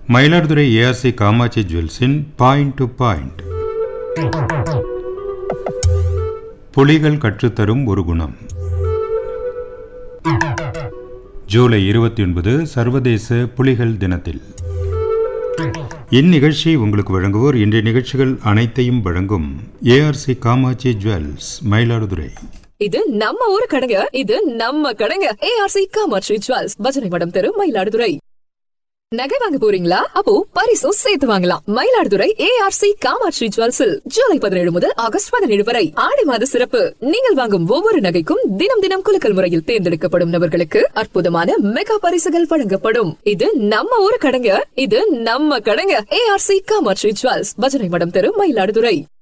Mayiladuthurai ARC Kamatchi ஜுவல்ஸின் point to point புலிகள் கற்றுத்தரும் ஒரு குணம் ஜூலை இருபத்தி ஒன்பது சர்வதேச புலிகள் தினத்தில் இந்நிகழ்ச்சி உங்களுக்கு வழங்குவோர் இன்றைய நிகழ்ச்சிகள் அனைத்தையும் வழங்கும் ஏஆர்சி காமாட்சி ஜுவல்ஸ் மயிலாடுதுறை இது நம்ம ஊரு கடைங்க இது நம்ம கடைங்க ஏஆர்சி காமாட்சி ஜுவல்ஸ் பஜனை மடம் தெரு மயிலாடுதுறை நகை வாங்க போறீங்களா அப்போ பரிசும் சேர்த்து வாங்கலாம் மயிலாடுதுறை ஏஆர்சி காமாட்சி ஜுவல்ஸில் ஜூலை பதினேழு முதல் ஆகஸ்ட் பதினேழு வரை ஆடி மாத சிறப்பு நீங்கள் வாங்கும் ஒவ்வொரு நகைக்கும் தினம் தினம் குலுக்கல் முறையில் தேர்ந்தெடுக்கப்படும் நபர்களுக்கு அற்புதமான மெகா பரிசுகள் வழங்கப்படும் இது நம்ம ஊரு கடைங்க இது நம்ம கடைங்க ஏஆர்சி காமாட்சி ஜுவல்ஸ் பஜனை மடம் தெரு மயிலாடுதுறை